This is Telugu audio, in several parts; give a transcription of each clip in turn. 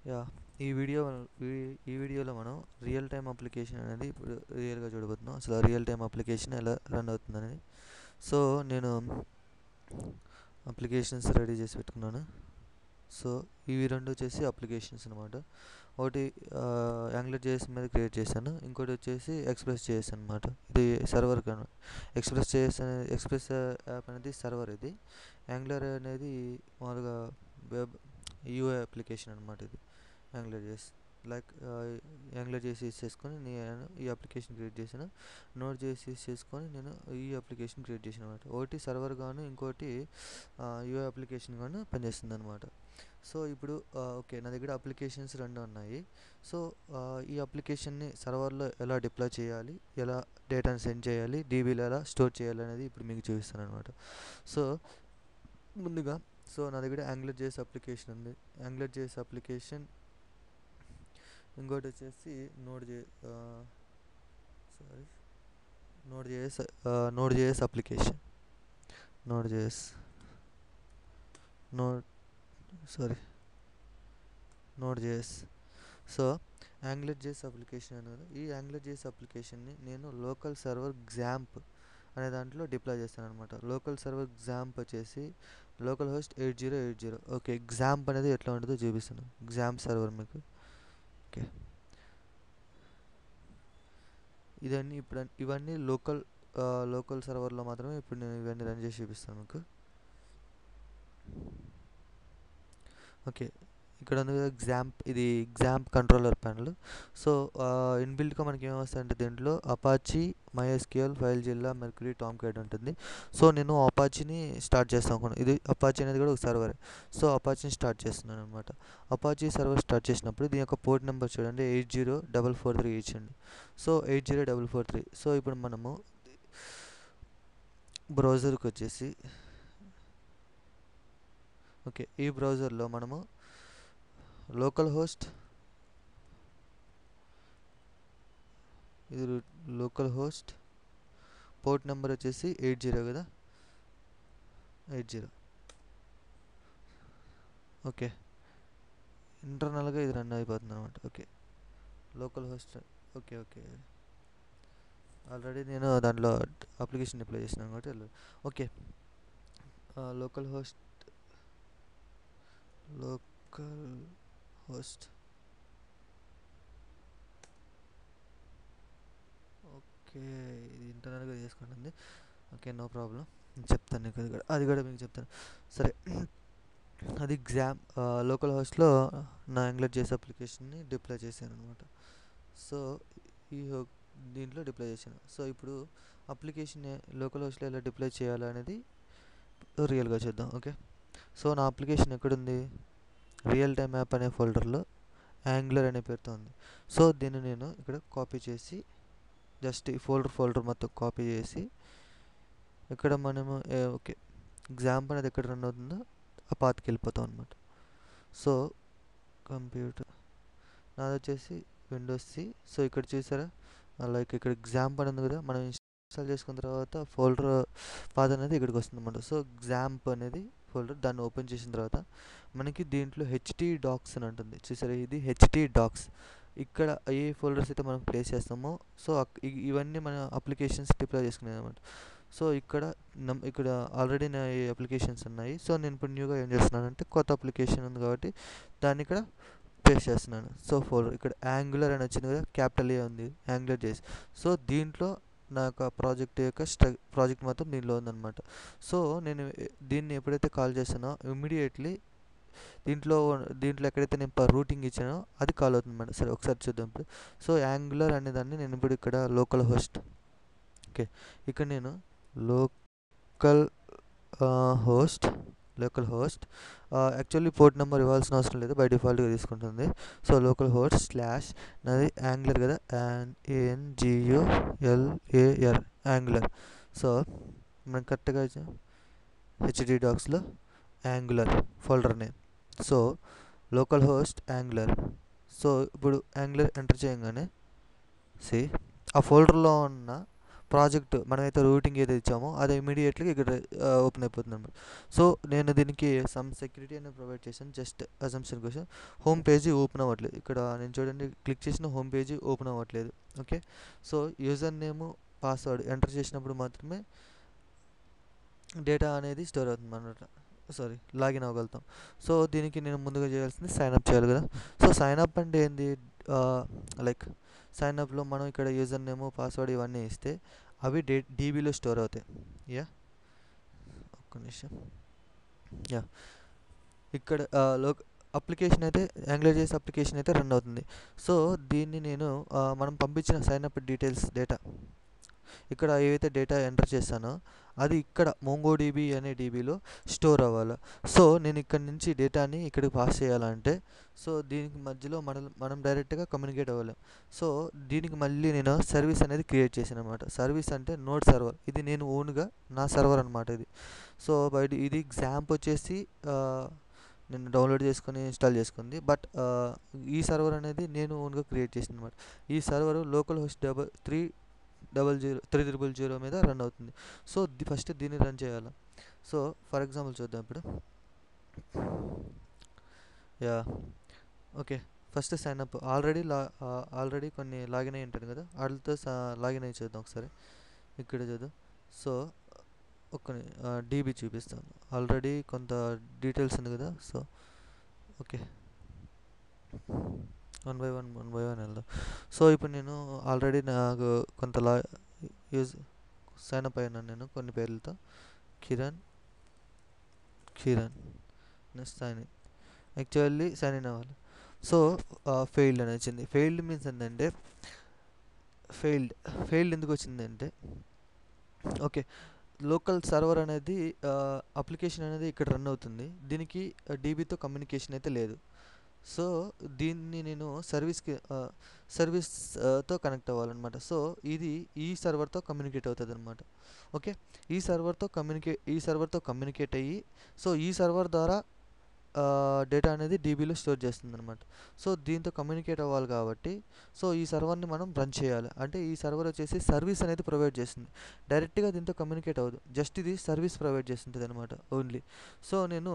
యా ఈ వీడియో ఈ- ఈ వీడియోలో మనం రియల్ టైమ్ అప్లికేషన్ అనేది ఇప్పుడు రియల్గా చూడబోతున్నాం అసలు రియల్ టైమ్ అప్లికేషన్ ఎలా రన్ అవుతుంది అనేది సో నేను అప్లికేషన్స్ రెడీ చేసి పెట్టుకున్నాను సో ఇవి రెండు వచ్చేసి అప్లికేషన్స్ అనమాట ఒకటి యాంగ్లర్ జేఎస్ మీద క్రియేట్ చేశాను ఇంకోటి వచ్చేసి ఎక్స్ప్రెస్ జేఎస్ అనమాట ఇది సర్వర్ కను ఎక్స్ప్రెస్ జేఎస్ అనేది ఎక్స్ప్రెస్ యాప్ అనేది సర్వర్ ఇది యాంగ్లర్ అనేది మామూలుగా వెబ్ యూఐ అప్లికేషన్ అనమాట ఇది యాంగ్లర్ జేఎస్ లైక్ యాంగ్లర్ చేసి యూస్ చేసుకొని నేను ఈ అప్లికేషన్ క్రియేట్ చేశాను నోట్ చేసి యూస్ చేసుకొని నేను ఈ అప్లికేషన్ క్రియేట్ చేశాను అనమాట ఒకటి సర్వర్ గాను ఇంకోటి యూఐ అప్లికేషన్ గాను పనిచేస్తుంది అనమాట సో ఇప్పుడు ఓకే నా దగ్గర అప్లికేషన్స్ రెండు ఉన్నాయి సో ఈ అప్లికేషన్ని సర్వర్లో ఎలా డిప్లాయ్ చేయాలి ఎలా డేటాను సెండ్ చేయాలి డీబీలో ఎలా స్టోర్ చేయాలి అనేది ఇప్పుడు మీకు చూపిస్తాను అనమాట సో ముందుగా సో నా దగ్గర యాంగ్లర్ జేఎస్ అప్లికేషన్ ఉంది యాంగ్లర్ జేఎస్ అప్లికేషన్ ఇంకోటి వచ్చేసి node J sorry node JS node JS application node JS node sorry node JS so Angular JS application అనేది ఈ యాంగ్లర్ జేఎస్ అప్లికేషన్ని నేను లోకల్ సర్వర్ గ్జాంప్ అనే దాంట్లో డిప్లాయ్ చేస్తాను అనమాట లోకల్ సర్వర్ గ్జాంప్ వచ్చేసి localhost eight zero eight zero okay XAMPP అనేది ఎట్లా ఉంటుందో చూపిస్తాను ఎగ్జాంప్ సర్వర్ మీకు ఓకే ఇదన్నీ ఇప్పుడు ఇవన్నీ లోకల్ లోకల్ సర్వర్లో మాత్రమే ఇప్పుడు నేను ఇవన్నీ రన్ చేసి చూపిస్తాను మీకు ఓకే ఇక్కడ ఉంది కదా ఎగ్జాంప్ ఇది ఎగ్జాంప్ కంట్రోలర్ ప్యానల్ సో ఇన్బిల్ట్గా మనకి ఏమొస్తాయంటే దీంట్లో Apache MySQL FileZilla Mercury Tomcat ఉంటుంది సో నేను అపాచీని స్టార్ట్ చేస్తాను అనుకున్నాను ఇది అపాచీ అనేది కూడా ఒక సర్వర్ సో అపాచీని స్టార్ట్ చేస్తున్నాను అనమాట అపాచీ సర్వర్ స్టార్ట్ చేసినప్పుడు దీని యొక్క పోర్ట్ నెంబర్ చూడండి eight zero double four three ఇచ్చండి so eight zero double four three so ఇప్పుడు మనము బ్రౌజర్కి వచ్చేసి ఓకే ఈ బ్రౌజర్లో మనము లోకల్ హోస్ట్ ఇది లోకల్ హోస్ట్ పోర్ట్ నెంబర్ వచ్చేసి ఎయిట్ జీరో కదా ఎయిట్ జీరో ఓకే ఇంటర్నల్గా ఇది రన్ అయిపోతుంది అనమాట okay localhost okay okay already నేను దాంట్లో అప్లికేషన్ అప్లై చేసినాను కాబట్టి okay localhost localhost okay ఇది ఇంటర్నల్గా చేసుకుంటుంది ఓకే నో ప్రాబ్లం చెప్తాను నీకు అది కూడా అది కూడా మీకు చెప్తాను సరే అది ఎగ్జామ్ లోకల్ హోస్ట్లో నా యాంగ్లర్ చేసే అప్లికేషన్ని డిప్లాయ్ చేశాను అనమాట సో ఈ దీంట్లో డిప్లాయ్ చేశాను సో ఇప్పుడు అప్లికేషన్ లోకల్ హోస్ట్లో ఎలా డిప్లాయ్ చేయాలి అనేది రియల్గా చూద్దాం ఓకే సో నా అప్లికేషన్ ఎక్కడుంది రియల్ టైమ్ యాప్ అనే ఫోల్డర్లో యాంగ్లర్ అనే పేరుతో ఉంది సో దీన్ని నేను ఇక్కడ కాపీ చేసి జస్ట్ ఈ ఫోల్డర్ ఫోల్డర్ మొత్తం కాపీ చేసి ఇక్కడ మనము ఓకే ఎగ్జాంపుల్ అనేది ఎక్కడ రన్ అవుతుందో ఆ పాత్కి వెళ్ళిపోతాం అనమాట సో కంప్యూటర్ నాది వచ్చేసి విండోస్ సి సో ఇక్కడ చూసారా లైక్ ఇక్కడ ఎగ్జాంప్ అని ఉంది కదా మనం ఇన్స్టాల్ చేసుకున్న తర్వాత ఫోల్డర్ పాత అనేది ఇక్కడికి వస్తుంది అనమాట సో ఎగ్జాంప్ అనేది ఫోల్డర్ దాన్ని ఓపెన్ చేసిన తర్వాత మనకి దీంట్లో హెచ్టీ డాక్స్ అని ఉంటుంది చూసారా ఇది హెచ్టీ డాక్స్ ఇక్కడ ఏ ఫోల్డర్స్ అయితే మనం ప్లేస్ చేస్తామో సో ఇవన్నీ మన అప్లికేషన్స్ డిప్లాయ్ చేసుకునేది అనమాట సో ఇక్కడ నమ్ ఇక్కడ ఆల్రెడీ నా అప్లికేషన్స్ ఉన్నాయి సో నేను ఇప్పుడు న్యూగా ఏం చేస్తున్నానంటే కొత్త అప్లికేషన్ ఉంది కాబట్టి దాన్ని ఇక్కడ పేస్ట్ చేస్తున్నాను సో ఫోల్డర్ ఇక్కడ యాంగులర్ అని వచ్చింది కదా క్యాపిటల్ ఏ ఉంది యాంగులర్ చేసి సో దీంట్లో నా యొక్క ప్రాజెక్ట్ యొక్క స్ట్ర ప్రాజెక్ట్ మొత్తం దీనిలో ఉందన్నమాట సో నేను దీన్ని ఎప్పుడైతే కాల్ చేస్తానో ఇమ్మీడియట్లీ దీంట్లో దీంట్లో ఎక్కడైతే నేను రూటింగ్ ఇచ్చానో అది కాల్ అవుతుంది అనమాట సరే ఒకసారి చూద్దాం ఇప్పుడు సో యాంగులర్ అనే దాన్ని నేను ఇప్పుడు ఇక్కడ లోకల్ హోస్ట్ ఓకే ఇక్కడ నేను local localhost local host actually port number ఇవ్వాల్సిన అవసరం లేదు బై డిఫాల్ట్గా తీసుకుంటుంది సో లోకల్ హోస్ట్ స్లాష్ నాది యాంగులర్ కదా ఏఎన్జిఓఎల్ఏఆర్ యాంగులర్ సో మనం కరెక్ట్గా HD డాక్స్లో angular folder name so local host angular so ఇప్పుడు యాంగులర్ ఎంటర్ చేయగానే సి ఆ ఫోల్డర్లో ఉన్న ప్రాజెక్ట్ మనమైతే రూటింగ్ ఏదైతే ఇచ్చామో అది ఇమీడియట్గా ఇక్కడ ఓపెన్ అయిపోతుంది అనమాట సో నేను దీనికి సమ్ సెక్యూరిటీ అనేది ప్రొవైడ్ చేశాను జస్ట్ అజంప్షన్ కోసం హోమ్ పేజీ ఓపెన్ అవ్వట్లేదు ఇక్కడ నేను చూడండి క్లిక్ చేసిన హోమ్ పేజీ ఓపెన్ అవ్వట్లేదు okay so user name password enter చేసినప్పుడు మాత్రమే డేటా అనేది స్టోర్ అవుతుంది అన్నమాట సారీ లాగిన్ అవ్వగలుగుతాం సో దీనికి నేను ముందుగా చేయాల్సింది సైన్ అప్ చేయాలి కదా సో సైన్ అప్ అంటే ఏంది లైక్ సైన్ అప్లో మనం ఇక్కడ యూజర్ నేమ్ పాస్వర్డ్ ఇవన్నీ ఇస్తే అవి డే డీబీలో స్టోర్ అవుతాయి యా ఒక్క నిమిషం యా ఇక్కడ లో అప్లికేషన్ అయితే యాంగ్లర్ చేసే అప్లికేషన్ అయితే రన్ అవుతుంది సో దీన్ని నేను మనం పంపించిన సైన్ అప్ డీటెయిల్స్ డేటా ఇక్కడ ఏవైతే డేటా ఎంటర్ చేశానో అది ఇక్కడ మోంగోడీబీ అనే డీబీలో స్టోర్ అవ్వాలి సో నేను ఇక్కడ నుంచి డేటాని ఇక్కడికి పాస్ చేయాలంటే సో దీనికి మధ్యలో మనం మనం డైరెక్ట్గా కమ్యూనికేట్ అవ్వలేం సో దీనికి మళ్ళీ నేను సర్వీస్ అనేది క్రియేట్ చేశాను అనమాట సర్వీస్ అంటే నోట్ సర్వర్ ఇది నేను ఓన్గా నా సర్వర్ అనమాట ఇది సో బయట ఇది ఎగ్జాంప్ వచ్చేసి నేను డౌన్లోడ్ చేసుకొని ఇన్స్టాల్ చేసుకుంది బట్ ఈ సర్వర్ అనేది నేను ఓన్గా క్రియేట్ చేసిన అనమాట ఈ server localhost double three double zero three triple zero మీద రన్ అవుతుంది సో ది ఫస్ట్ దీన్ని రన్ చేయాలి సో ఫర్ ఎగ్జాంపుల్ చూద్దాం ఇప్పుడు yeah okay first sign up already లా ఆల్రెడీ కొన్ని లాగిన్ అయ్యి ఉంటుంది కదా వాళ్ళతో లాగిన్ అయ్యి చూద్దాం ఒకసారి ఇక్కడ చూద్దాం సో ఒక డీబీ చూపిస్తాను ఆల్రెడీ కొంత డీటెయిల్స్ ఉంది కదా so okay one by one one by one వెళ్దాం సో ఇప్పుడు నేను ఆల్రెడీ నాకు కొంత లా యూజ్ సైన్ అప్ అయినాను నేను కొన్ని పేర్లతో Kiran Kiran next sign in actually sign in అవ్వాలి సో ఫెయిల్డ్ అని వచ్చింది ఫెయిల్డ్ మీన్స్ ఏంటంటే ఫెయిల్డ్ ఫెయిల్డ్ ఎందుకు వచ్చిందంటే ఓకే లోకల్ సర్వర్ అనేది అప్లికేషన్ అనేది ఇక్కడ రన్ అవుతుంది దీనికి డీబీతో కమ్యూనికేషన్ అయితే లేదు సో దీన్ని నేను సర్వీస్కి సర్వీస్తో కనెక్ట్ అవ్వాలన్నమాట సో ఇది ఈ సర్వర్తో కమ్యూనికేట్ అవుతుంది అనమాట ఓకే ఈ సర్వర్తో కమ్యూనికే ఈ సర్వర్తో కమ్యూనికేట్ అయ్యి సో ఈ సర్వర్ ద్వారా డేటా అనేది డీబీలో స్టోర్ చేస్తుంది అనమాట సో దీంతో కమ్యూనికేట్ అవ్వాలి కాబట్టి సో ఈ సర్వర్ని మనం రన్ చేయాలి అంటే ఈ సర్వర్ వచ్చేసి సర్వీస్ అనేది ప్రొవైడ్ చేస్తుంది డైరెక్ట్గా దీంతో కమ్యూనికేట్ అవ్వదు జస్ట్ ఇది సర్వీస్ ప్రొవైడ్ చేస్తుంటుంది అనమాట ఓన్లీ సో నేను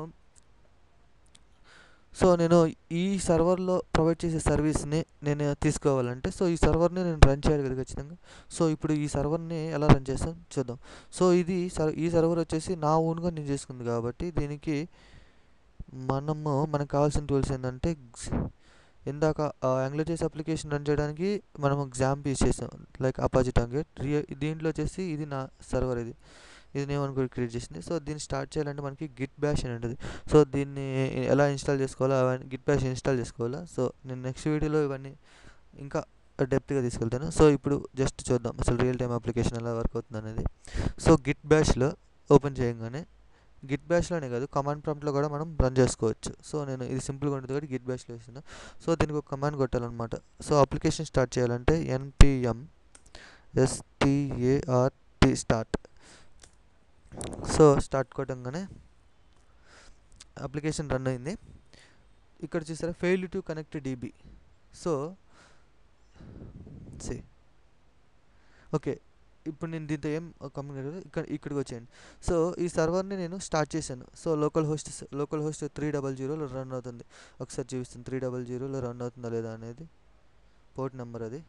సో నేను ఈ సర్వర్లో ప్రొవైడ్ చేసే సర్వీస్ని నేను తీసుకోవాలంటే సో ఈ సర్వర్ని నేను రన్ చేయాలి కదా ఖచ్చితంగా సో ఇప్పుడు ఈ సర్వర్ని ఎలా రన్ చేస్తాను చూద్దాం సో ఇది సర్ ఈ సర్వర్ వచ్చేసి నా ఓన్గా నేను చేసుకుంది కాబట్టి దీనికి మనము మనకు కావాల్సిన టూల్స్ ఏంటంటే ఇందాక యాంగ్లజెస్ అప్లికేషన్ రన్ చేయడానికి మనం ఎగ్జాంప్ యూస్ చేసాం లైక్ అపాజీ టార్గెట్ రియా దీంట్లో వచ్చేసి ఇది నా సర్వర్ ఇది ఇది నేను అనుకో క్రియేట్ చేసింది సో దీన్ని స్టార్ట్ చేయాలంటే మనకి గిట్ బ్యాష్ అని ఉంటుంది సో దీన్ని ఎలా ఇన్స్టాల్ చేసుకోవాలో అవన్నీ గిట్ బ్యాష్ ఇన్స్టాల్ చేసుకోవాలా సో నేను నెక్స్ట్ వీడియోలో ఇవన్నీ ఇంకా డెప్త్గా తీసుకెళ్తాను సో ఇప్పుడు జస్ట్ చూద్దాం అసలు రియల్ టైమ్ అప్లికేషన్ ఎలా వర్క్ అవుతుంది అనేది సో గిట్ బ్యాష్లో ఓపెన్ చేయగానే గిట్ బ్యాష్లోనే కాదు కమాండ్ ప్రాంప్ట్లో కూడా మనం రన్ చేసుకోవచ్చు సో నేను ఇది సింపుల్గా ఉంటుంది కాబట్టి గిట్ బ్యాష్లో వేసిన సో దీనికి ఒక కమాండ్ కొట్టాలన్నమాట సో అప్లికేషన్ స్టార్ట్ చేయాలంటే NPM S T A R T start so start కొట్టంగానే అప్లికేషన్ రన్ అయింది ఇక్కడ చూసారా fail to connect DB so see okay ఇప్పుడు నేను దీంతో ఏం కమ్యూనికేట్ ఇక్కడ ఇక్కడికి వచ్చేయండి సో ఈ సర్వర్ని నేను స్టార్ట్ చేశాను so localhost localhost three double జీరోలో రన్ అవుతుంది ఒకసారి చూపిస్తుంది త్రీ డబల్ జీరోలో రన్ అవుతుందా లేదా అనేది పోర్ట్ నెంబర్ అది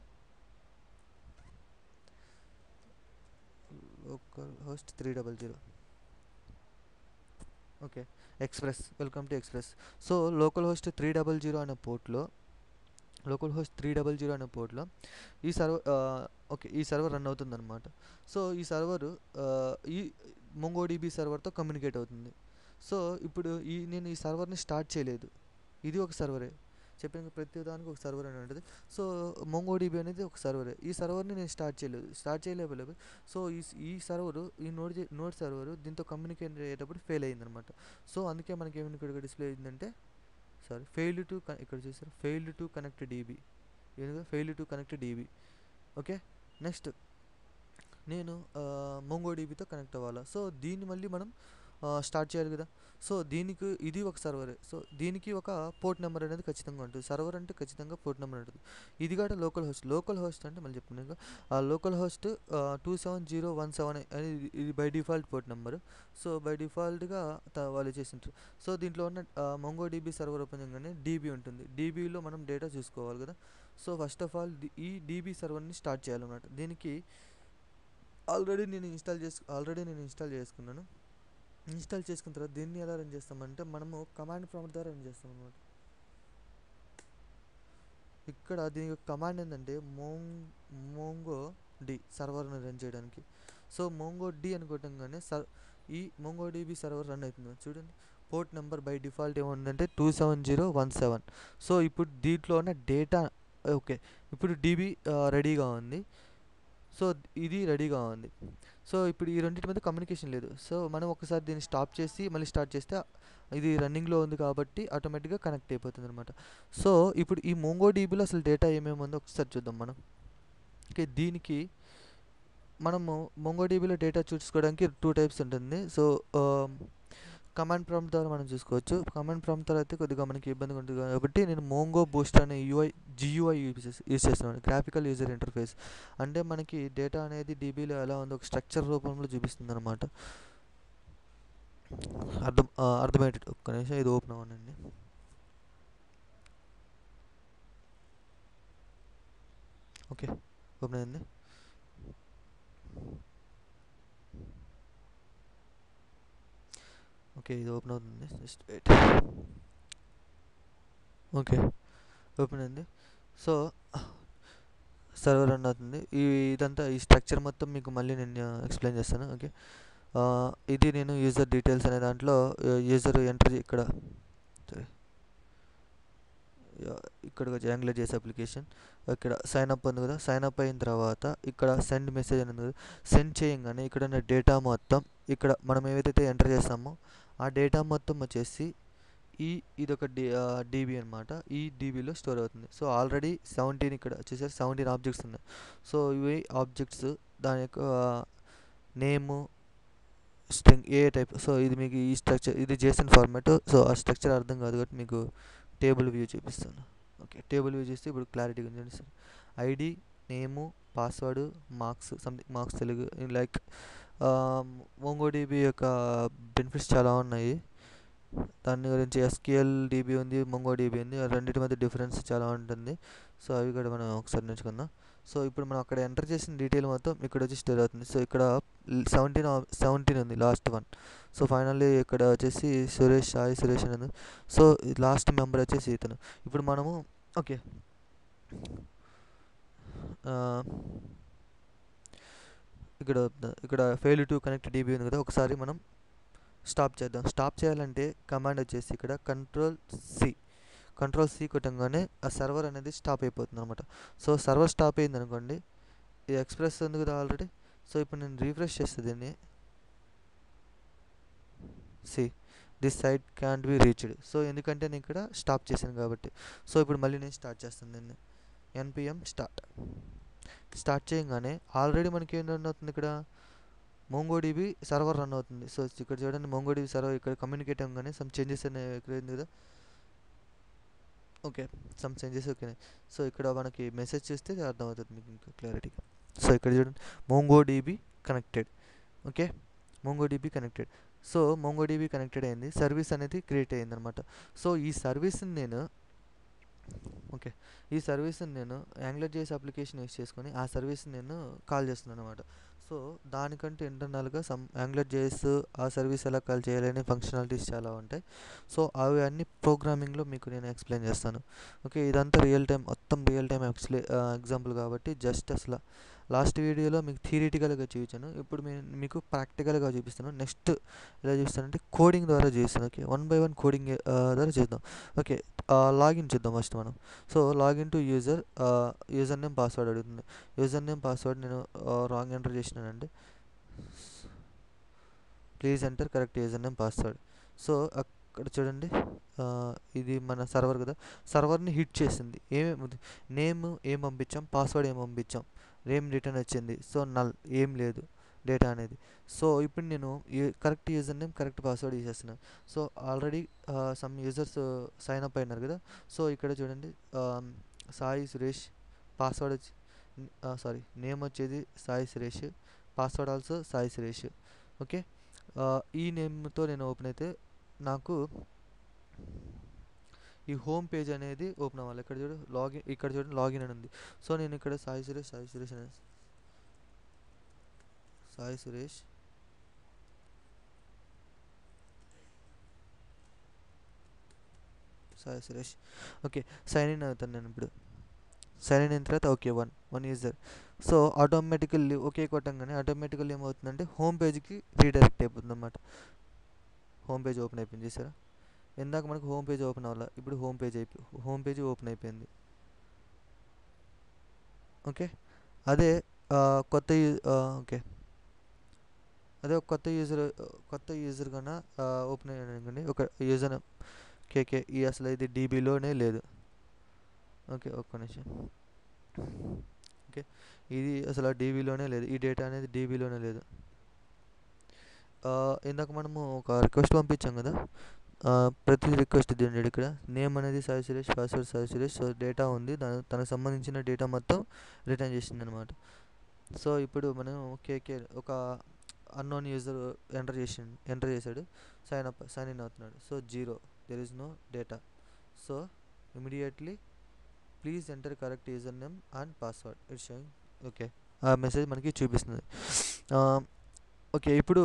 localhost three double zero okay express welcome to express so localhost three double zero అనే పోర్ట్లో localhost three double zero అనే పోర్ట్లో ఈ సర్వర్ ఓకే ఈ సర్వర్ రన్ అవుతుందన్నమాట సో ఈ సర్వర్ ఈ మొంగోడిబి సర్వర్తో కమ్యూనికేట్ అవుతుంది సో ఇప్పుడు ఈ నేను ఈ సర్వర్ని స్టార్ట్ చేయలేదు ఇది ఒక సర్వరే చెప్పిన ప్రతి దానికి ఒక సర్వర్ అని ఉంటుంది సో మొంగోడిబి అనేది ఒక సర్వరే ఈ సర్వర్ని నేను స్టార్ట్ చేయలేదు స్టార్ట్ చేయలేకపోలేదు సో ఈ ఈ సర్వరు ఈ నోడ్ నోడ్ సర్వరు దీంతో కమ్యూనికేట్ అయ్యేటప్పుడు ఫెయిల్ అయిందనమాట సో అందుకే మనకి ఏమైనా ఇక్కడ డిస్ప్లే అయిందంటే సారీ ఫెయిల్ టు ఇక్కడ చూసారు ఫెయిల్ టు కనెక్ట్ డీబీ ఏదో fail to connect DB okay next నేను మొంగో డీబీతో కనెక్ట్ అవ్వాలా సో దీన్ని మళ్ళీ మనం స్టార్ట్ చేయాలి కదా సో దీనికి ఇది ఒక సర్వర్ సో దీనికి ఒక పోర్ట్ నెంబర్ అనేది ఖచ్చితంగా ఉంటుంది సర్వర్ అంటే ఖచ్చితంగా పోర్ట్ నెంబర్ ఉంటుంది ఇది కూడా లోకల్ హోస్ట్ లోకల్ హోస్ట్ అంటే మళ్ళీ చెప్తున్నాను ఆ localhost two seven zero one seven అనేది ఇది by default port number so by డిఫాల్ట్గా వాళ్ళు చేసింటారు సో దీంట్లో ఉన్న మొంగో డీబీ సర్వర్ ఓపెన్ చేయగానే డీబీ ఉంటుంది డీబీలో మనం డేటా చూసుకోవాలి కదా సో ఫస్ట్ ఆఫ్ ఆల్ ఈ డీబీ సర్వర్ని స్టార్ట్ చేయాలన్నమాట దీనికి ఆల్రెడీ నేను ఇన్స్టాల్ చేసు ఆల్రెడీ నేను ఇన్స్టాల్ చేసుకున్నాను ఇన్స్టాల్ చేసుకున్న తర్వాత దీన్ని ఎలా రన్ చేస్తామంటే మనము కమాండ్ ప్రాంప్ట్ ద్వారా రన్ చేస్తాం అనమాట ఇక్కడ దీని యొక్క కమాండ్ ఏంటంటే మోంగ్ మోంగో డి సర్వర్ని రన్ చేయడానికి సో మోంగో డి అనుకోవటంగానే సర్ ఈ మోంగో డిబి సర్వర్ రన్ అవుతుంది చూడండి పోర్ట్ నెంబర్ బై డిఫాల్ట్ ఏముందంటే two seven zero one seven so ఇప్పుడు దీంట్లో ఉన్న డేటా ఓకే ఇప్పుడు డీబీ రెడీగా ఉంది సో ఇది రెడీగా ఉంది సో ఇప్పుడు ఈ రెండింటి మీద కమ్యూనికేషన్ లేదు సో మనం ఒకసారి దీన్ని స్టాప్ చేసి మళ్ళీ స్టార్ట్ చేస్తే ఇది రన్నింగ్లో ఉంది కాబట్టి ఆటోమేటిక్గా కనెక్ట్ అయిపోతుంది అనమాట సో ఇప్పుడు ఈ మోంగో డీబీలో అసలు డేటా ఏమేమి ఉందో ఒకసారి చూద్దాం మనం ఓకే దీనికి మనము మోంగో డీబీలో డేటా చూసుకోవడానికి టూ టైప్స్ ఉంటుంది సో కమాండ్ ప్రాంప్ట్ ద్వారా మనం చూసుకోవచ్చు కమాండ్ ప్రాంప్ట్ ద్వారా అయితే కొద్దిగా మనకి ఇబ్బందిగా ఉంటుంది కాబట్టి నేను మోంగో బూస్ట్ అనే యూఐ జియూఐ యూజ్ యూజ్ చేస్తున్నాను గ్రాఫికల్ యూజర్ ఇంటర్ఫేస్ అంటే మనకి డేటా అనేది డీబీలో ఎలా ఉందో ఒక స్ట్రక్చర్ రూపంలో చూపిస్తుంది అనమాట అర్థం అర్థమయ్యేటట్టు ఒక్క నిమిషం ఇది ఓపెన్ అవ్వనండి ఓకే ఓపెన్ అయింది ఓకే ఇది ఓపెన్ అవుతుంది జస్ట్ వెయిట్ ఓకే ఓపెన్ అయింది సో సర్వర్ రన్ అవుతుంది ఈ ఇదంతా ఈ స్ట్రక్చర్ మొత్తం మీకు మళ్ళీ నేను ఎక్స్ప్లెయిన్ చేస్తాను ఓకే ఇది నేను యూజర్ డీటెయిల్స్ అనే దాంట్లో యూజర్ ఎంటర్ ఇక్కడ సరే ఇక్కడ యాంగులర్ చేసే అప్లికేషన్ ఇక్కడ సైన్ అప్ ఉంది కదా సైన్ అప్ అయిన తర్వాత ఇక్కడ సెండ్ మెసేజ్ అని ఉంది కదా సెండ్ చేయంగానే ఇక్కడ ఉన్న డేటా మొత్తం ఇక్కడ మనం ఏవైతే ఎంటర్ చేస్తామో ఆ డేటా మొత్తం వచ్చేసి ఈ ఇది ఒక డి డీబీ అనమాట ఈ డీబీలో స్టోర్ అవుతుంది సో ఆల్రెడీ సెవెంటీన్ ఇక్కడ వచ్చేసరికి సెవెంటీన్ ఆబ్జెక్ట్స్ ఉన్నాయి సో ఇవి ఆబ్జెక్ట్స్ దాని యొక్క నేము స్ట్రింగ్ ఏ టైప్ సో ఇది మీకు ఈ స్ట్రక్చర్ ఇది జేసన్ ఫార్మాట్ సో ఆ స్ట్రక్చర్ అర్థం కాదు కాబట్టి మీకు టేబుల్ వ్యూ చూపిస్తాను ఓకే టేబుల్ వ్యూ చూస్తే ఇప్పుడు క్లారిటీగా ఉంది sir ID name password marks something marks Telugu like MongoDB యొక్క బెనిఫిట్స్ చాలా ఉన్నాయి దాని గురించి ఎస్క్యూఎల్ డీబీ ఉంది మొంగో డీబీ ఉంది రెండింటి మధ్య డిఫరెన్స్ చాలా ఉంటుంది సో అవి కూడా మనం ఒకసారి నేర్చుకుందాం సో ఇప్పుడు మనం అక్కడ ఎంటర్ చేసిన డీటెయిల్ మొత్తం ఇక్కడ వచ్చి స్టోర్ అవుతుంది సో ఇక్కడ సెవెంటీన్ సెవెంటీన్ ఉంది లాస్ట్ వన్ సో ఫైనల్లీ ఇక్కడ వచ్చేసి సురేష్ సాయి సురేష్ అని సో లాస్ట్ మెంబర్ వచ్చేసి ఇతను ఇప్పుడు మనము ఓకే ఇక్కడ ఇక్కడ ఫెయిల్ టు కనెక్ట్ డీబీ ఉంది కదా ఒకసారి మనం స్టాప్ చేద్దాం స్టాప్ చేయాలంటే కమాండ్ వచ్చేసి ఇక్కడ కంట్రోల్ సి కంట్రోల్ సి కొట్టంగానే ఆ సర్వర్ అనేది స్టాప్ అయిపోతుంది అనమాట సో సర్వర్ స్టాప్ అయింది అనుకోండి ఇది ఎక్స్ప్రెస్ ఉంది కదా ఆల్రెడీ సో ఇప్పుడు నేను రీఫ్రెష్ చేస్తే దీన్ని see this site can't be reached so ఎందుకంటే నేను ఇక్కడ స్టాప్ చేశాను కాబట్టి సో ఇప్పుడు మళ్ళీ నేను స్టార్ట్ చేస్తాను దీన్ని ఎన్పిఎం స్టార్ట్ స్టార్ట్ చేయగానే ఆల్రెడీ మనకి ఏం రన్ అవుతుంది ఇక్కడ మోంగోడిబి సర్వర్ రన్ అవుతుంది సో ఇక్కడ చూడండి మోంగోడిబి సర్వర్ ఇక్కడ కమ్యూనికేట్ అవ్వగానే సమ్ చేంజెస్ అనేవి ఎక్కడైంది కదా okay some changes okay so ఇక్కడ మనకి మెసేజ్ చేస్తే అర్థమవుతుంది మీకు ఇంకా క్లారిటీగా సో ఇక్కడ చూడండి MongoDB connected okay MongoDB connected so MongoDB connected అయింది సర్వీస్ అనేది క్రియేట్ అయింది అనమాట సో ఈ సర్వీస్ని నేను ఓకే ఈ సర్వీస్ని నేను యాంగ్లర్ జేస్ అప్లికేషన్ యూస్ చేసుకొని ఆ సర్వీస్ని నేను కాల్ చేస్తున్నాను అనమాట సో దానికంటే ఇంటర్నల్గా సమ్ యాంగ్లర్ జేఎస్ ఆ సర్వీస్ ఎలా కాల్ చేయాలనే ఫంక్షనాలిటీస్ చాలా ఉంటాయి సో అవి అన్ని ప్రోగ్రామింగ్లో మీకు నేను ఎక్స్ప్లెయిన్ చేస్తాను ఓకే ఇదంతా రియల్ టైం మొత్తం రియల్ టైం ఎక్స్ప్లే ఎగ్జాంపుల్ కాబట్టి జస్ట్ అసలు లాస్ట్ వీడియోలో మీకు థియరిటికల్గా చూపించాను ఇప్పుడు మీకు ప్రాక్టికల్గా చూపిస్తాను నెక్స్ట్ ఎలా చూపిస్తానంటే కోడింగ్ ద్వారా చూపిస్తాను okay one by one coding ద్వారా చూద్దాం ఓకే లాగిన్ చూద్దాం ఫస్ట్ మనం so login to user user name password అడుగుతుంది యూజర్ నేమ్ పాస్వర్డ్ నేను రాంగ్ ఎంటర్ చేసినానండి please enter correct user name password so అక్కడ చూడండి ఇది మన సర్వర్ కదా సర్వర్ని హిట్ చేసింది ఏమేమి నేమ్ ఏం పంపించాం పాస్వర్డ్ ఏం పంపించాం నేమ్ రిటర్న్ వచ్చింది సో నల్ ఏం లేదు డేటా అనేది సో ఇప్పుడు నేను correct user name correct password ఇచ్చేస్తున్నాను so already some users sign up అయినారు కదా సో ఇక్కడ చూడండి సాయి సురేష్ పాస్వర్డ్ వచ్చి సారీ నేమ్ వచ్చేది Sai Suresh password also Sai Suresh okay ఈ నేమ్తో నేను ఓపెన్ అయితే నాకు ఈ హోమ్ పేజ్ అనేది ఓపెన్ అవ్వాలి ఇక్కడ చూడు లాగిన్ ఇక్కడ చూడండి లాగిన్ అని ఉంది సో నేను ఇక్కడ సాయి సురేష్ సాయి సురేష్ అనే Sai Suresh Sai Suresh okay sign in అవుతాను నేను ఇప్పుడు సైన్ ఇన్ అయిన తర్వాత okay one one user so automatically okay కొట్టంగానే ఆటోమేటికల్లీ ఏమవుతుందంటే హోమ్ పేజ్కి రీడైరెక్ట్ అయిపోతుంది అన్నమాట హోమ్ పేజ్ ఓపెన్ అయిపోయింది చూసారా ఇందాక మనకు హోమ్ పేజ్ ఓపెన్ అవ్వాలి ఇప్పుడు హోమ్ పేజ్ అయిపోయి హోమ్ పేజ్ ఓపెన్ అయిపోయింది ఓకే అదే కొత్త ఓకే అదే ఒక కొత్త యూజర్ కొత్త యూజర్ కన్నా ఓపెన్ అయ్యానుకోండి ఒక యూజర్ కేకే ఈ అసలు ఇది డీబీలోనే లేదు ఓకే ఒక్క నిమిషం ఓకే ఇది అసలు డీబీలోనే లేదు ఈ డేటా అనేది డీబీలోనే లేదు ఇందాక మనము ఒక రిక్వెస్ట్ పంపించాం కదా ప్రతి రిక్వెస్ట్ ఇదండి ఇక్కడ నేమ్ అనేది Sai Suresh password Sai Suresh so data ఉంది దాని తనకు సంబంధించిన డేటా మొత్తం రిటర్న్ చేసింది అనమాట సో ఇప్పుడు మనం కేకే ఒక అన్నోన్ యూజర్ ఎంటర్ చేసి ఎంటర్ చేశాడు సైన్ అప్ సైన్ ఇన్ అవుతున్నాడు so zero there is no data so immediately please enter correct user name and password it's showing okay ఆ మెసేజ్ మనకి చూపిస్తుంది ఓకే ఇప్పుడు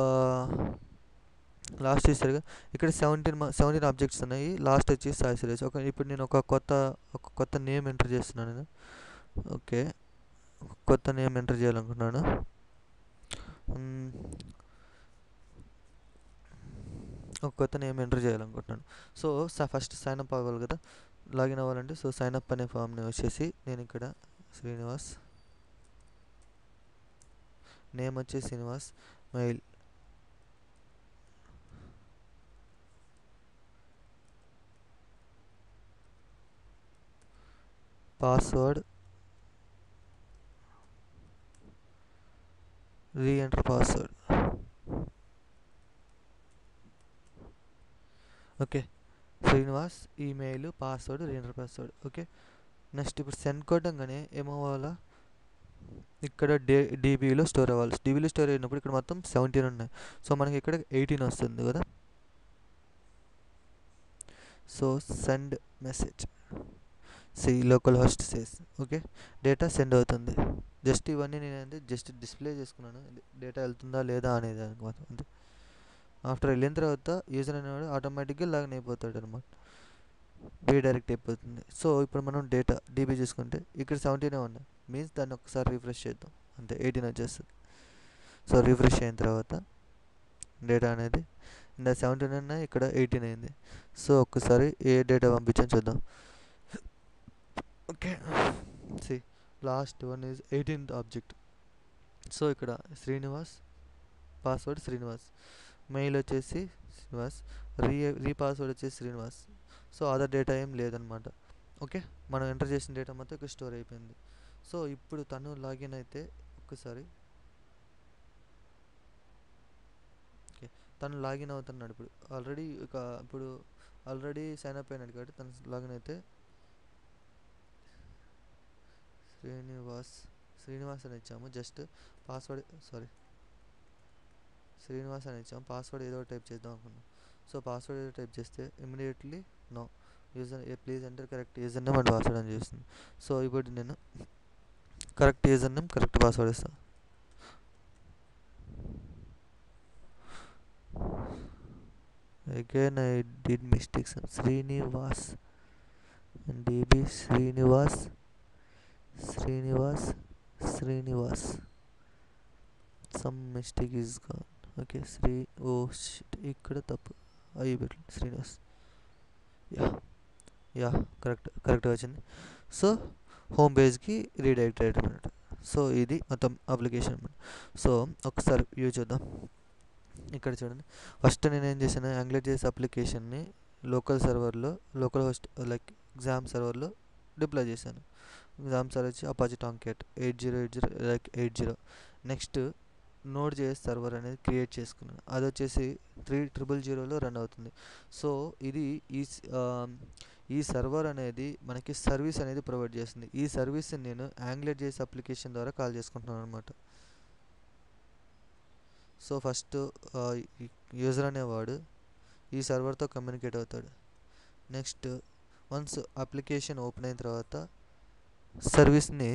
లాస్ట్ చూసారుగా ఇక్కడ సెవెంటీన్ సెవెంటీన్ ఆబ్జెక్ట్స్ ఉన్నాయి లాస్ట్ వచ్చి సాయి సురేష్ ఒక ఇప్పుడు నేను ఒక కొత్త ఒక కొత్త నేమ్ ఎంటర్ చేస్తున్నాను నేను ఓకే కొత్త నేమ్ ఎంటర్ చేయాలనుకుంటున్నాను ఒక కొత్త నేమ్ ఎంటర్ చేయాలనుకుంటున్నాను సో ఫస్ట్ సైన్ అప్ అవ్వాలి కదా లాగిన్ అవ్వాలంటే సో సైన్ అప్ అనే ఫామ్ని వచ్చేసి నేను ఇక్కడ శ్రీనివాస్ నేమ్ వచ్చి Srinivas mail password reenter password okay Srinivas email password reenter password okay next ఇప్పుడు సెండ్ కొట్టంగానే ఏమవ్వాలా ఇక్కడ డే డీబీలో స్టోర్ అవ్వాలి డీబీలో స్టోర్ అయినప్పుడు ఇక్కడ మొత్తం సెవెంటీన్ ఉన్నాయి సో మనకి ఇక్కడ ఎయిటీన్ వస్తుంది కదా so send message see local host says okay data send అవుతుంది జస్ట్ ఇవన్నీ నేను జస్ట్ డిస్ప్లే చేసుకున్నాను డేటా వెళ్తుందా లేదా అనేది మాత్రం అంతే ఆఫ్టర్ వెళ్ళిన తర్వాత యూజర్ అనేవాడు ఆటోమేటిక్గా లాగిన్ అయిపోతాడు అనమాట రీడైరెక్ట్ అయిపోతుంది సో ఇప్పుడు మనం డేటా డీబీ చూసుకుంటే ఇక్కడ సెవెంటీనే ఉన్నాయి మీన్స్ దాన్ని ఒకసారి రిఫ్రెష్ చేద్దాం అంతే ఎయిటీన్ వచ్చేస్తుంది సో రిఫ్రెష్ అయిన తర్వాత డేటా అనేది ఇందా సెవెంటీన్ ఉన్నాయి ఇక్కడ ఎయిటీన్ అయింది సో ఒక్కసారి ఏ డేటా పంపించని చూద్దాం okay see last one is eighteenth object so ఇక్కడ శ్రీనివాస్ పాస్వర్డ్ శ్రీనివాస్ మెయిల్ వచ్చేసి శ్రీనివాస్ రీ రీ పాస్వర్డ్ వచ్చేసి శ్రీనివాస్ సో అదర్ డేటా ఏం లేదనమాట ఓకే మనం ఎంటర్ చేసిన డేటా మొత్తం ఇక్కడ స్టోర్ అయిపోయింది సో ఇప్పుడు తను లాగిన్ అయితే ఒక్కసారి ఓకే తను లాగిన్ అవుతున్నాడు ఇప్పుడు ఆల్రెడీ ఒక ఇప్పుడు ఆల్రెడీ సైన్ అప్ అయినాడు కాబట్టి తను లాగిన్ అయితే శ్రీనివాస్ శ్రీనివాస్ అని ఇచ్చాము జస్ట్ పాస్వర్డ్ సారీ శ్రీనివాస్ అని ఇచ్చాము పాస్వర్డ్ ఏదో టైప్ చేద్దాం అనుకున్నాం సో పాస్వర్డ్ ఏదో టైప్ చేస్తే immediately no user please enter correct user name and password అని చేస్తుంది సో ఇప్పుడు నేను correct user name correct password ఇస్తాను again I did mistakes Srinivas and DB Srinivas Srinivas Srinivas some mistake is gone okay Sri oh shit ఇక్కడ తప్పు అయ్యి పెట్టు శ్రీనివాస్ యా యా కరెక్ట్ కరెక్ట్గా వచ్చింది సో హోమ్ పేజ్కి రీడైరెక్ట్ అయ్యేటప్పుడు సో ఇది మొత్తం అప్లికేషన్ అనమాట సో ఒకసారి వ్యూ చూద్దాం ఇక్కడ చూడండి ఫస్ట్ నేను ఏం చేశాను యాంగ్లర్ చేసే అప్లికేషన్ని లోకల్ సర్వర్లో లోకల్ హోస్ట్ లైక్ ఎగ్జామ్ సర్వర్లో డిప్లాయ్ చేశాను ఎగ్జామ్ సర్వర్ వచ్చి Apache Tomcat eight zero eight zero like eight zero next Node JS server అనేది క్రియేట్ చేసుకున్నాను అది వచ్చేసి త్రీ ట్రిపుల్ జీరోలో రన్ అవుతుంది సో ఇది ఈ స్- ఆ, ఈ సర్వర్ అనేది మనకి సర్వీస్ అనేది ప్రొవైడ్ చేస్తుంది ఈ సర్వీస్ని నేను యాంగ్లర్ జేఎస్ అప్లికేషన్ ద్వారా కాల్ చేసుకుంటున్నాను అనమాట సో ఫస్ట్ యూజర్ అనేవాడు ఈ సర్వర్తో కమ్యూనికేట్ అవుతాడు నెక్స్ట్ వన్స్ అప్లికేషన్ ఓపెన్ అయిన తర్వాత సర్వీస్ని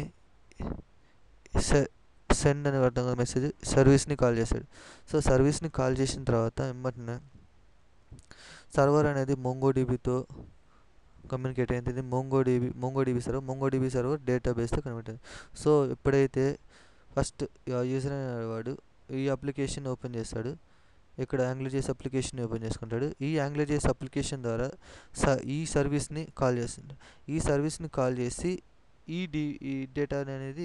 సెండ్ అని అర్థం కాదు మెసేజ్ సర్వీస్ని కాల్ చేశాడు సో సర్వీస్ని కాల్ చేసిన తర్వాత వెంబటనే సర్వర్ అనేది మోంగోడీబీతో కమ్యూనికేట్ అయింది MongoDB MongoDB server MongoDB server డేటాబేస్తో కన్వర్ట్ అయింది సో ఎప్పుడైతే ఫస్ట్ యూజర్ అనేవాడు ఈ అప్లికేషన్ ఓపెన్ చేస్తాడు ఇక్కడ యాంగ్లర్ చేసి అప్లికేషన్ ఓపెన్ చేసుకుంటాడు ఈ యాంగ్లర్ చేసి అప్లికేషన్ ద్వారా స ఈ సర్వీస్ని కాల్ చేస్తుంది ఈ సర్వీస్ని కాల్ చేసి ఈ డి ఈ డేటా అనేది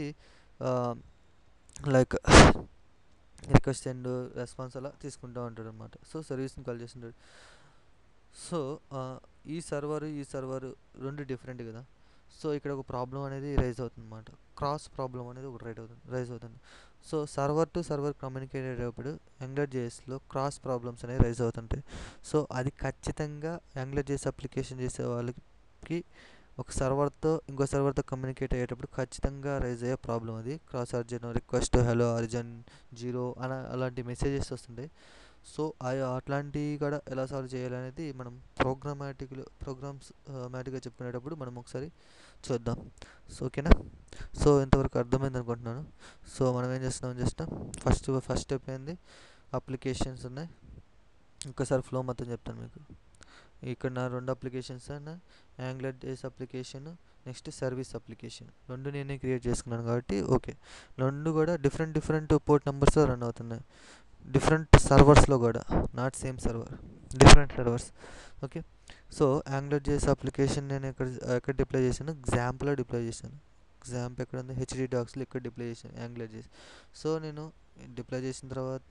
లైక్ రిక్వెస్ట్ అండ్ రెస్పాన్స్ అలా తీసుకుంటూ ఉంటాడు అనమాట సో సర్వీస్ని కాల్ చేస్తుంటాడు సో ఈ సర్వర్ ఈ సర్వర్ రెండు డిఫరెంట్ కదా సో ఇక్కడ ఒక ప్రాబ్లం అనేది రైజ్ అవుతుంది అనమాట క్రాస్ ప్రాబ్లం అనేది ఒకటి రైట్ అవుతుంది రైజ్ అవుతుంది so server to server communicate అయ్యేటప్పుడు యాంగ్లర్ జేఎస్లో క్రాస్ ప్రాబ్లమ్స్ అనేవి రైజ్ అవుతుంటాయి సో అది ఖచ్చితంగా యాంగ్లర్ జేఎస్ అప్లికేషన్ చేసే వాళ్ళకి ఒక సర్వర్తో ఇంకో సర్వర్తో కమ్యూనికేట్ అయ్యేటప్పుడు ఖచ్చితంగా రైజ్ అయ్యే ప్రాబ్లం అది cross origin request allow origin zero అలా అలాంటి మెసేజెస్ వస్తుంటాయి సో అట్లాంటివి కూడా ఎలా సాల్వ్ చేయాలనేది మనం ప్రోగ్రామాటిక్లో ప్రోగ్రామ్స్ మ్యాటిక్గా చెప్పుకునేటప్పుడు మనం ఒకసారి చూద్దాం సో ఓకేనా సో ఇంతవరకు అర్థమైంది అనుకుంటున్నాను సో మనం ఏం చేస్తున్నాం జస్ట్ ఫస్ట్ ఫస్ట్ స్టెప్ ఏంది అప్లికేషన్స్ ఉన్నాయి ఇంకోసారి ఫ్లో మొత్తం చెప్తాను మీకు ఇక్కడ నా రెండు అప్లికేషన్స్ ఉన్నాయి యాంగ్లర్ డేస్ అప్లికేషన్ నెక్స్ట్ సర్వీస్ అప్లికేషన్ రెండు నేనే క్రియేట్ చేసుకున్నాను కాబట్టి ఓకే రెండు కూడా డిఫరెంట్ డిఫరెంట్ పోర్ట్ నెంబర్స్లో రన్ అవుతున్నాయి డిఫరెంట్ సర్వర్స్లో కూడా not same server different servers okay so Angular JS application నేను ఎక్కడ ఎక్కడ డిప్లై చేశాను ఎగ్జాంపుల్లో డిప్లై చేశాను ఎగ్జాంప్ ఎక్కడ ఉంది హెచ్డి డాక్స్లో ఇక్కడ డిప్లై చేశాను యాంగ్లర్ జేఎస్ సో నేను డిప్లై చేసిన తర్వాత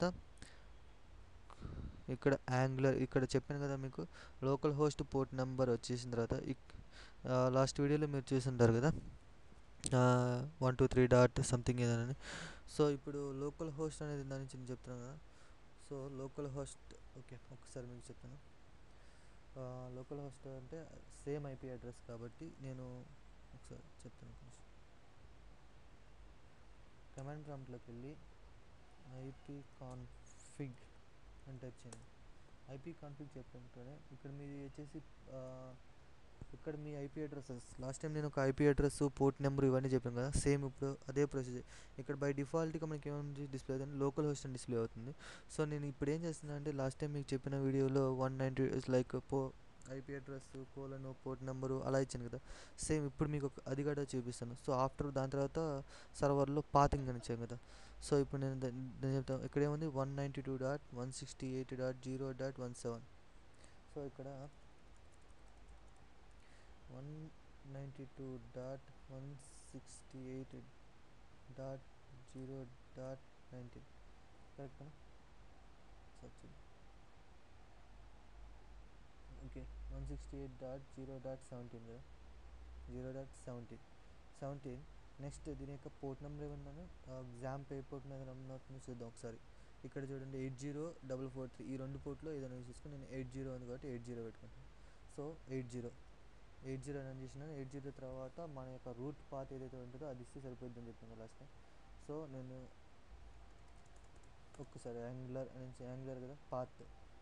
ఇక్కడ యాంగ్లర్ ఇక్కడ చెప్పాను కదా మీకు లోకల్ హోస్ట్ పోర్ట్ నెంబర్ వచ్చేసిన తర్వాత లాస్ట్ వీడియోలో మీరు చూసుంటారు కదా one two three dot something ఏదని సో ఇప్పుడు లోకల్ హోస్ట్ అనేది దాని నుంచి నేను చెప్తున్నాను కదా సో లోకల్ హోస్ట్ ఓకే ఒకసారి మీకు చెప్తాను లోకల్ హోస్ట్ అంటే సేమ్ ఐపీ అడ్రస్ కాబట్టి నేను ఒకసారి చెప్తాను కొంచెం కమాండ్ ప్రాంప్ట్లోకి వెళ్ళి ఐపీ కాన్ఫిగ్ అని టైప్ చేయండి ఐపీ కాన్ఫిగ్ చెప్పినట్టునే ఇక్కడ మీది వచ్చేసి ఇక్కడ మీ ఐపీ అడ్రసెస్ లాస్ట్ టైం నేను ఒక ఐపీ అడ్రస్ పోర్ట్ నెంబర్ ఇవన్నీ చెప్పాను కదా సేమ్ ఇప్పుడు అదే ప్రొసీజర్ ఇక్కడ బై డిఫాల్ట్గా మనకి ఏమైనా డిస్ప్లే అవుతుంది లోకల్ హోస్ట్ అని డిస్ప్లే అవుతుంది సో నేను ఇప్పుడు ఏం చేస్తున్నా అంటే లాస్ట్ టైం మీకు చెప్పిన వీడియోలో వన్ నైంటీ లైక్ పో IP address colon port number అలా ఇచ్చాను కదా సేమ్ ఇప్పుడు మీకు అది కూడా చూపిస్తాను సో ఆఫ్టర్ దాని తర్వాత సర్వర్లో పాతింగ్ అని ఇచ్చాను కదా సో ఇప్పుడు నేను నేను చెప్తాను ఇక్కడ ఏముంది one ninety two dot one sixty eight dot zero dot one seven so ఇక్కడ one ninety two dot one sixty eight dot zero dot nineteen కరెక్టా search okay one sixty eight dot zero dot seventeen కదా zero dot seventeen seventeen next దీని యొక్క పోర్ట్ నెంబర్ ఏమన్నాను ఎగ్జామ్ పే పోర్ట్ మీద రన్ అవుతుందో చూద్దాం ఒకసారి ఇక్కడ చూడండి eight zero double four three ఈ రెండు పోర్ట్లో ఏదైనా చూసుకుని నేను ఎయిట్ జీరో ఉంది కాబట్టి ఎయిట్ జీరో పెట్టుకుంటాను so eight zero eight zero run చేసినాను ఎయిట్ జీరో తర్వాత మన యొక్క రూట్ పాత్ ఏదైతే ఉంటుందో అది ఇస్తే సరిపోద్ది అని చెప్పాను లాస్ట్ టైం సో నేను ఒక్కసారి యాంగులర్ నుంచి యాంగులర్ కదా పాత్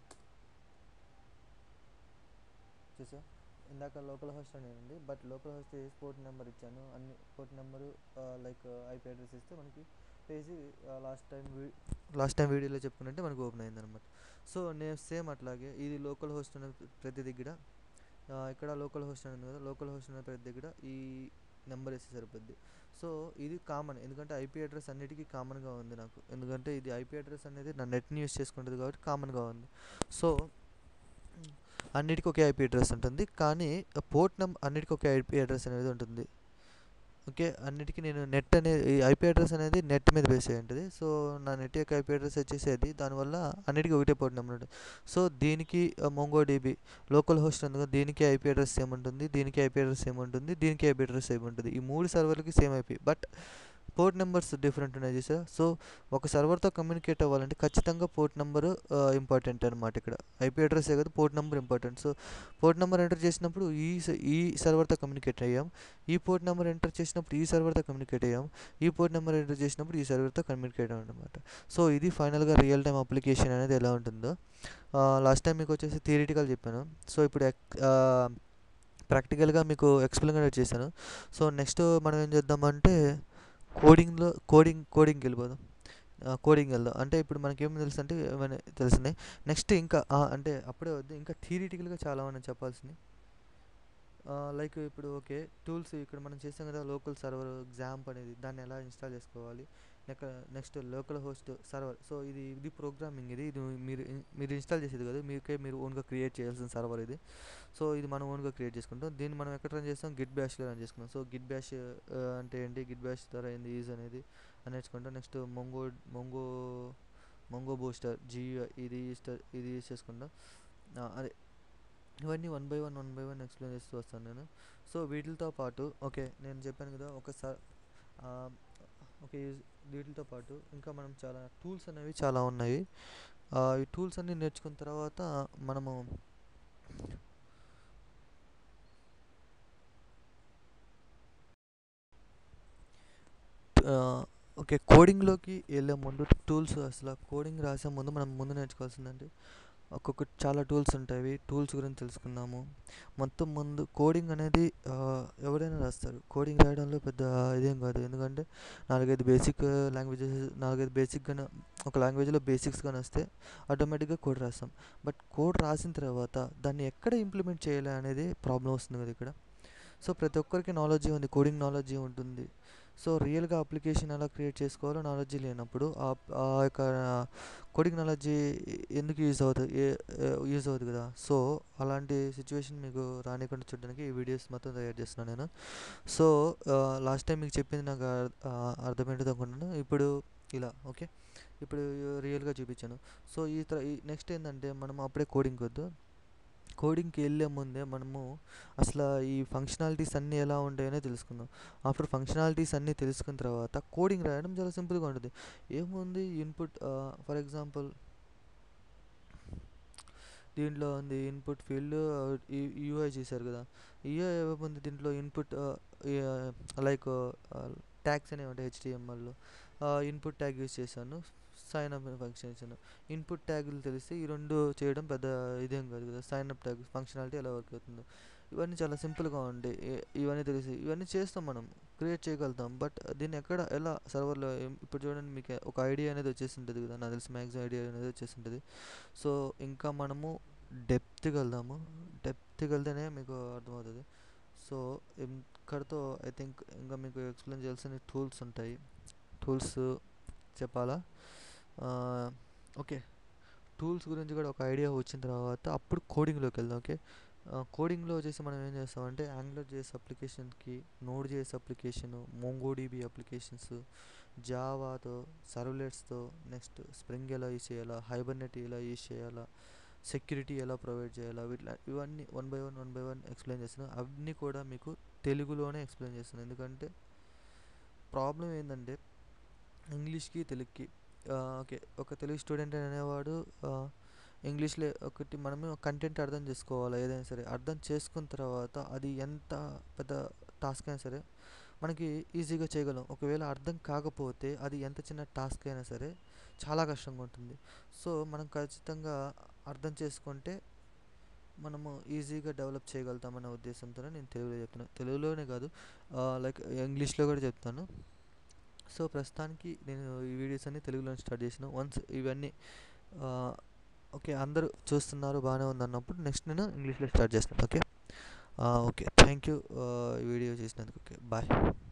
చూసా ఇందాక లోకల్ హోస్ట్ అనేదండి బట్ లోకల్ హోస్ట్ చేసి పోర్ట్ నెంబర్ ఇచ్చాను అన్ని port number like IP address ఇస్తే మనకి page last time last time వీడియోలో చెప్పుకున్నట్టే మనకు ఓపెన్ అయింది అనమాట సో నేను సేమ్ అట్లాగే ఇది లోకల్ హోస్ట్ అనే ప్రతి దగ్గర ఇక్కడ లోకల్ హోస్ట్ అనేది కదా లోకల్ హోస్ట్ అనే ప్రతి దగ్గర ఈ నెంబర్ వేస్తే సరిపోద్ది సో ఇది కామన్ ఎందుకంటే ఐపీ అడ్రస్ అన్నిటికీ కామన్గా ఉంది నాకు ఎందుకంటే ఇది ఐపీ అడ్రస్ అనేది నా నెట్ని యూస్ చేసుకుంటుంది కాబట్టి కామన్గా ఉంది సో అన్నిటికీ ఒకే ఐపీ అడ్రస్ ఉంటుంది కానీ పోర్ట్ నెంబర్ అన్నిటికీ ఒకే ఐపీ అడ్రస్ అనేది ఉంటుంది ఓకే అన్నిటికీ నేను నెట్ అనేది ఐపీ అడ్రస్ అనేది నెట్ మీద బేస్ అయి ఉంటుంది సో నా నెట్ యొక్క ఐపీ అడ్రస్ వచ్చేసి అది దానివల్ల అన్నిటికీ ఒకటే పోర్ట్ నెంబర్ ఉంటుంది సో దీనికి మొంగో డీబీ లోకల్ హోస్ట్ ఉంది దీనికి ఐపీ అడ్రస్ సేమ్ ఉంటుంది దీనికి ఐపీ అడ్రస్ సేమ్ ఉంటుంది దీనికి ఐపీ అడ్రస్ సేమ్ ఉంటుంది ఈ మూడు సర్వర్లకి same IP but port numbers different ఉన్నాయి చూసా సో ఒక సర్వర్తో కమ్యూనికేట్ అవ్వాలంటే ఖచ్చితంగా పోర్ట్ నెంబర్ ఇంపార్టెంట్ అనమాట ఇక్కడ ఐపీ అడ్రస్సే కదా port number important so port number enter చేసినప్పుడు ఈ స- ఈ సర్వర్తో కమ్యూనికేట్ అయ్యాం ఈ పోర్ట్ నెంబర్ ఎంటర్ చేసినప్పుడు ఈ సర్వర్తో కమ్యూనికేట్ అయ్యాం ఈ పోర్ట్ నెంబర్ ఎంటర్ చేసినప్పుడు ఈ సర్వర్తో కమ్యూనికేట్ అయ్యాం అనమాట సో ఇది ఫైనల్గా రియల్ టైం అప్లికేషన్ అనేది ఎలా ఉంటుందో లాస్ట్ టైం మీకు వచ్చేసి థియరిటికల్ చెప్పాను సో ఇప్పుడు ప్రాక్టికల్గా మీకు ఎక్స్ప్లెయిన్ చేశాను సో నెక్స్ట్ మనం ఏం చేద్దామంటే కోడింగ్లో కోడింగ్ కోడింగ్కి వెళ్ళిపోదాం కోడింగ్ వెళ్దాం అంటే ఇప్పుడు మనకేం తెలుసు అంటే ఏమైనా తెలిసింది నెక్స్ట్ ఇంకా ఆ, అంటే అప్పుడే వద్దు ఇంకా థియరిటికల్గా చాలా మనం చెప్పాల్సింది లైక్ ఇప్పుడు ఓకే టూల్స్ ఇక్కడ మనం చేసాం కదా లోకల్ సర్వర్ ఎగ్జాంప్ అనేది దాన్ని ఎలా ఇన్స్టాల్ చేసుకోవాలి next local host server so ఇది ఇది ప్రోగ్రామింగ్ ఇది ఇది మీరు ఇన్- మీరు ఇన్స్టాల్ చేసేది కదా మీకే మీరు ఓన్గా క్రియేట్ చేయాల్సిన సర్వర్ ఇది సో ఇది మనం ఓన్గా క్రియేట్ చేసుకుంటాం దీన్ని మనం ఎక్కడ రన్ చేస్తాం గిట్ బ్యాష్లో రన్ చేసుకుంటాం సో గిట్ బ్యాష్ అంటే ఏంటి గిట్ బ్యాష్ ద్వారా ఏంది యూజ్ అనేది అని నేర్చుకుంటాం next Mongo Mongo Mongo Booster జీ ఇది యూస్- ఇది యూస్ చేసుకుంటాం ఆ, అదే ఇవన్నీ one by one one by one explain చేస్తూ వస్తాను నేను సో వీటితో పాటు ఓకే నేను చెప్పాను కదా ఒకసారి ఓకే వీటితో పాటు ఇంకా మనం చాలా టూల్స్ అనేవి చాలా ఉన్నాయి ఆ, ఈ టూల్స్ అన్నీ నేర్చుకున్న తర్వాత మనము ఆ, ఓకే కోడింగ్లోకి వెళ్ళే ముందు టూల్స్ అసలు కోడింగ్ రాసే ముందు మనం ముందు నేర్చుకోవాల్సిందంటే ఒక్కొక్క చాలా టూల్స్ ఉంటాయి టూల్స్ గురించి తెలుసుకుందాము మొత్తం ముందు కోడింగ్ అనేది ఆ, ఎవరైనా రాస్తారు కోడింగ్ రాయడంలో పెద్ద ఇదేం కాదు ఎందుకంటే నాలుగైదు బేసిక్ లాంగ్వేజెస్ నాలుగైదు బేసిక్గా ఒక లాంగ్వేజ్లో బేసిక్స్ కానీ వస్తే ఆటోమేటిక్గా కోడ్ రాస్తాం బట్ కోడ్ రాసిన తర్వాత దాన్ని ఎక్కడ ఇంప్లిమెంట్ చేయాలి అనేది ప్రాబ్లం వస్తుంది కదా ఇక్కడ సో ప్రతి ఒక్కరికి నాలెడ్జ్ ఉంది కోడింగ్ నాలెడ్జ్ ఉంటుంది సో రియల్గా అప్లికేషన్ ఎలా క్రియేట్ చేసుకోవాలో నాలెడ్జ్ లేనప్పుడు ఆ ఆ యొక్క కోడింగ్ నాలెడ్జ్ ఎందుకు యూజ్ అవుతుంది యూజ్ అవుతుంది కదా సో అలాంటి సిచ్యువేషన్ మీకు రానికుండా చూడడానికి ఈ వీడియోస్ మొత్తం తయారు చేస్తున్నాను నేను సో లాస్ట్ టైం మీకు చెప్పింది నాకు అర్- ఆ, అర్థమైంటుంది అనుకుంటున్నాను ఇప్పుడు ఇలా ఓకే ఇప్పుడు రియల్గా చూపించాను సో ఈ తర నెక్స్ట్ ఏంటంటే మనం అప్పుడే కోడింగ్ వద్దు కోడింగ్కి వెళ్ళే ముందే మనము అసలు ఈ ఫంక్షనాలిటీస్ అన్నీ ఎలా ఉంటాయనే తెలుసుకుందాం ఆఫ్టర్ ఫంక్షనాలిటీస్ అన్నీ తెలుసుకున్న తర్వాత కోడింగ్ రాయడం చాలా సింపుల్గా ఉంటుంది ఏముంది ఇన్పుట్ ఫర్ ఎగ్జాంపుల్ దీంట్లో ఉంది ఇన్పుట్ ఫీల్డ్ యూఐ చేశారు కదా యూఐ ఏముంది దీంట్లో ఇన్పుట్ లైక్ ట్యాగ్స్ అనేవి ఉంటాయి హెచ్డిఎంఎల్లో ఇన్పుట్ ట్యాగ్ యూస్ చేశాను సైన్ అప్ ఫంక్షన్ ఇచ్చాను ఇన్పుట్ ట్యాగులు తెలిస్తే ఈ రెండు చేయడం పెద్ద ఇదేం కాదు కదా సైన్ అప్ ట్యాగ్ ఫంక్షనాలిటీ ఎలా వర్క్ అవుతుందో ఇవన్నీ చాలా సింపుల్గా ఉంటాయి ఇ- ఇవన్నీ తెలిసి ఇవన్నీ చేస్తాం మనం క్రియేట్ చేయగలుగుతాం బట్ దీన్ని ఎక్కడ ఎలా సర్వర్లో ఇప్పుడు చూడండి మీకు ఒక ఐడియా అనేది వచ్చేసి ఉంటుంది కదా నాకు తెలిసి మ్యాక్సిమం ఐడియా అనేది వచ్చేసి ఉంటుంది సో ఇంకా మనము డెప్త్కి వెళ్దాము డెప్త్కి వెళ్తేనే మీకు అర్థమవుతుంది సో ఇక్కడతో ఐ థింక్ ఇంకా మీకు ఎక్స్ప్లెయిన్ చేయాల్సిన టూల్స్ ఉంటాయి టూల్స్ చెప్పాలా ఓకే టూల్స్ గురించి కూడా ఒక ఐడియా వచ్చిన తర్వాత అప్పుడు కోడింగ్లోకి వెళ్దాం ఓకే కోడింగ్లో వచ్చేసి మనం ఏం చేస్తామంటే యాంగ్లర్ జేఎస్ అప్లికేషన్కి Node JS application MongoDB applications జావాతో సర్వ్లెట్స్తో నెక్స్ట్ స్ప్రింగ్ ఎలా యూస్ చేయాలా హైబర్నెట్ ఎలా యూస్ చేయాలా సెక్యూరిటీ ఎలా ప్రొవైడ్ చేయాలా వీటిలో ఇవన్నీ one by one one by one explain చేస్తున్నాను అవన్నీ కూడా మీకు తెలుగులోనే ఎక్స్ప్లెయిన్ చేస్తున్నాను ఎందుకంటే ప్రాబ్లం ఏంటంటే ఇంగ్లీష్కి తెలుగుకి ఓకే ఒక తెలుగు స్టూడెంట్ అనేవాడు ఇంగ్లీష్లో ఒకటి మనమే కంటెంట్ అర్థం చేసుకోవాలి ఏదైనా సరే అర్థం చేసుకున్న తర్వాత అది ఎంత పెద్ద టాస్క్ అయినా సరే మనకి ఈజీగా చేయగలం ఒకవేళ అర్థం కాకపోతే అది ఎంత చిన్న టాస్క్ అయినా సరే చాలా కష్టంగా ఉంటుంది సో మనం ఖచ్చితంగా అర్థం చేసుకుంటే మనము ఈజీగా డెవలప్ చేయగలుగుతామనే ఉద్దేశంతోనే నేను తెలుగులో చెప్తున్నాను తెలుగులోనే కాదు లైక్ ఇంగ్లీష్లో కూడా చెప్తాను సో ప్రస్తుతానికి నేను ఈ వీడియోస్ అన్ని తెలుగులో స్టార్ట్ చేసిన వన్స్ ఇవన్నీ ఓకే అందరూ చూస్తున్నారు బాగానే ఉంది అన్నప్పుడు నెక్స్ట్ నేను ఇంగ్లీష్లో స్టార్ట్ చేస్తాను ఓకే ఓకే థ్యాంక్ యూ ఈ వీడియో చేసినందుకు ఓకే బాయ్